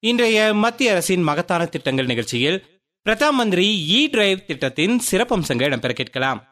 இன்றைய மத்திய அரசின் மகத்தான திட்டங்கள் நிகழ்ச்சியில் பிரதம மந்திரி இ டிரைவ் திட்டத்தின் சிறப்பம்சங்கள் இடம்பெற கேட்கலாம்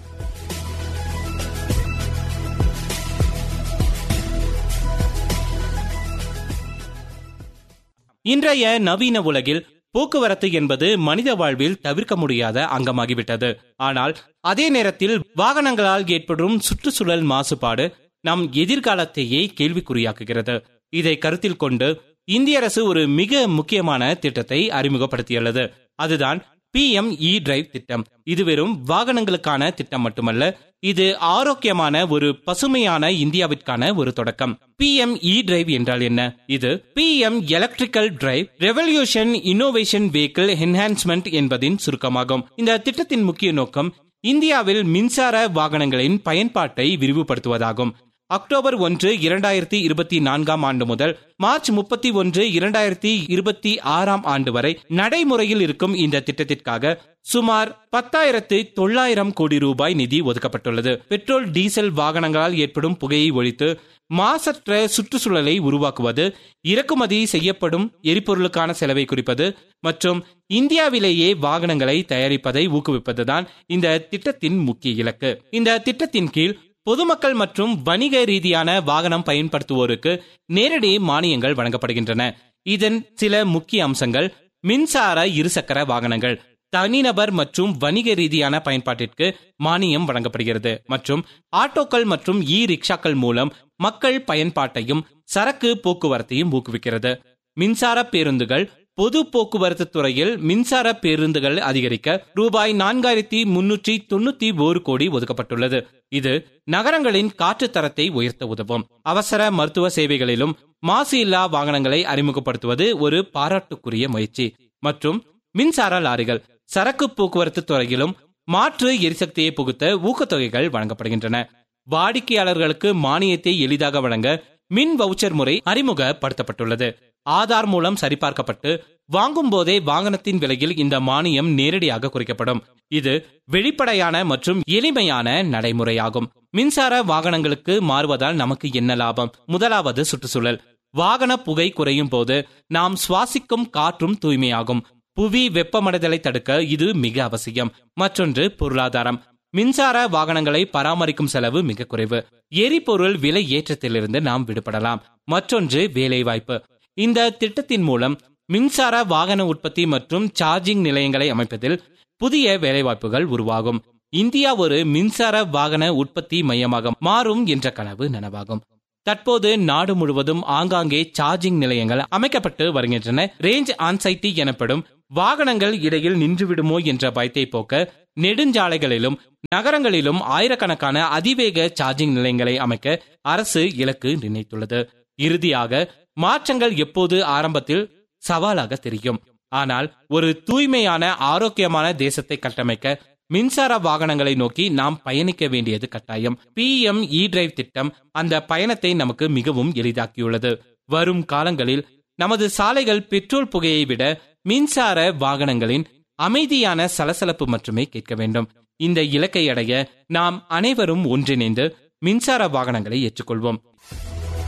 இன்றைய நவீன உலகில் போக்குவரத்து என்பது மனித வாழ்வில் தவிர்க்க முடியாத அங்கமாகிவிட்டது ஆனால் அதே நேரத்தில் வாகனங்களால் ஏற்படும் சுற்றுச்சூழல் மாசுபாடு நம் எதிர்காலத்தையே கேள்விக்குறியாக்குகிறது இதை கருத்தில் கொண்டு இந்திய அரசு ஒரு மிக முக்கியமான திட்டத்தை அறிமுகப்படுத்தியுள்ளது அதுதான் பி எம் இ டிரைவ் திட்டம் இது வெறும் வாகனங்களுக்கான திட்டம் மட்டுமல்ல இது ஆரோக்கியமான ஒரு பசுமையான இந்தியாவிற்கான ஒரு தொடக்கம் பி எம் இ டிரைவ் என்றால் என்ன இது P M electrical drive revolution innovation vehicle enhancement என்பதின் சுருக்கமாகும் இந்த திட்டத்தின் முக்கிய நோக்கம் இந்தியாவில் மின்சார வாகனங்களின் பயன்பாட்டை விரிவுபடுத்துவதாகும் அக்டோபர் ஒன்று இரண்டாயிரத்தி இருபத்தி நான்காம் ஆண்டு முதல் மார்ச் முப்பத்தி ஒன்று இரண்டாயிரத்தி இருபத்தி ஆறாம் ஆண்டு வரை நடைமுறையில் இருக்கும் இந்த திட்டத்திற்காக சுமார் பத்தாயிரத்து தொள்ளாயிரம் கோடி ரூபாய் நிதி ஒதுக்கப்பட்டுள்ளது பெட்ரோல் டீசல் வாகனங்களால் ஏற்படும் புகையை ஒழித்து மாசற்ற சுற்றுச்சூழலை உருவாக்குவது இறக்குமதி செய்யப்படும் எரிபொருளுக்கான செலவை குறிப்பது மற்றும் இந்தியாவிலேயே வாகனங்களை தயாரிப்பதை ஊக்குவிப்பதுதான் இந்த திட்டத்தின் முக்கிய இலக்கு இந்த திட்டத்தின் கீழ் பொதுமக்கள் மற்றும் வணிக ரீதியான வாகனம் பயன்படுத்துவோருக்கு நேரடி மானியங்கள் வழங்கப்படுகின்றன இதன் சில முக்கிய அம்சங்கள் மின்சார இருசக்கர வாகனங்கள் தனிநபர் மற்றும் வணிக ரீதியான பயன்பாட்டிற்கு மானியம் வழங்கப்படுகிறது மற்றும் ஆட்டோக்கள் மற்றும் இ ரிக்ஷாக்கள் மூலம் மக்கள் பயன்பாட்டையும் சரக்கு போக்குவரத்தையும் ஊக்குவிக்கிறது மின்சார பேருந்துகள் பொது போக்குவரத்து துறையில் மின்சார பேருந்துகள் அதிகரிக்க ரூபாய் நான்காயிரத்தி முன்னூற்றி தொண்ணூத்தி ஒரு கோடி ஒதுக்கப்பட்டுள்ளது இது நகரங்களின் காற்று தரத்தை உயர்த்த உதவும் அவசர மருத்துவ சேவைகளிலும் மாசு இல்லா வாகனங்களை அறிமுகப்படுத்துவது ஒரு பாராட்டுக்குரிய முயற்சி மற்றும் மின்சார லாரிகள் சரக்கு போக்குவரத்து துறையிலும் மாற்று எரிசக்தியை புகுத்த ஊக்கத்தொகைகள் வழங்கப்படுகின்றன வாடிக்கையாளர்களுக்கு மானியத்தை எளிதாக வழங்க மின் வவுச்சர் முறை அறிமுகப்படுத்தப்பட்டுள்ளது ஆதார் மூலம் சரிபார்க்கப்பட்டு வாங்கும் போதே வாகனத்தின் விலையில் இந்த மானியம் நேரடியாக குறைக்கப்படும் இது வெளிப்படையான மற்றும் எளிமையான நடைமுறையாகும் மின்சார வாகனங்களுக்கு மாறுவதால் நமக்கு என்ன லாபம் முதலாவது சுற்றுச்சூழல் வாகன புகை குறையும் போது நாம் சுவாசிக்கும் காற்றும் தூய்மையாகும் புவி வெப்பமடைதலை தடுக்க இது மிக அவசியம் மற்றொன்று பொருளாதாரம் மின்சார வாகனங்களை பராமரிக்கும் செலவு மிக குறைவு எரிபொருள் விலை ஏற்றத்திலிருந்து நாம் விடுபடலாம் மற்றொன்று வேலைவாய்ப்பு இந்த திட்டத்தின் மூலம் மின்சார வாகன உற்பத்தி மற்றும் சார்ஜிங் நிலையங்களை அமைப்பதில் புதிய வேலைவாய்ப்புகள் உருவாகும் இந்தியா ஒரு மின்சார வாகன உற்பத்தி மையமாக மாறும் என்ற கனவு நனவாகும் தற்போது நாடு முழுவதும் ஆங்காங்கே சார்ஜிங் நிலையங்கள் அமைக்கப்பட்டு வருகின்றன ரேஞ்ச் ஆன்சைட்டி எனப்படும் வாகனங்கள் இடையில் நின்றுவிடுமோ என்ற பயத்தை போக்க நெடுஞ்சாலைகளிலும் நகரங்களிலும் ஆயிரக்கணக்கான அதிவேக சார்ஜிங் நிலையங்களை அமைக்க அரசு இலக்கு நிர்ணயித்துள்ளது இறுதியாக மாற்றங்கள் எப்போது ஆரம்பத்தில் சவாலாக தெரியும் ஆனால் ஒரு தூய்மையான ஆரோக்கியமான தேசத்தை கட்டமைக்க மின்சார வாகனங்களை நோக்கி நாம் பயணிக்க வேண்டியது கட்டாயம் பி எம் இ டிரைவ் திட்டம் அந்த பயணத்தை நமக்கு மிகவும் எளிதாக்கியுள்ளது வரும் காலங்களில் நமது சாலைகள் பெட்ரோல் புகையை விட மின்சார வாகனங்களின் அமைதியான சலசலப்பு மட்டுமே கேட்க வேண்டும் இந்த இலக்கை அடைய நாம் அனைவரும் ஒன்றிணைந்து மின்சார வாகனங்களை ஏற்றுக்கொள்வோம்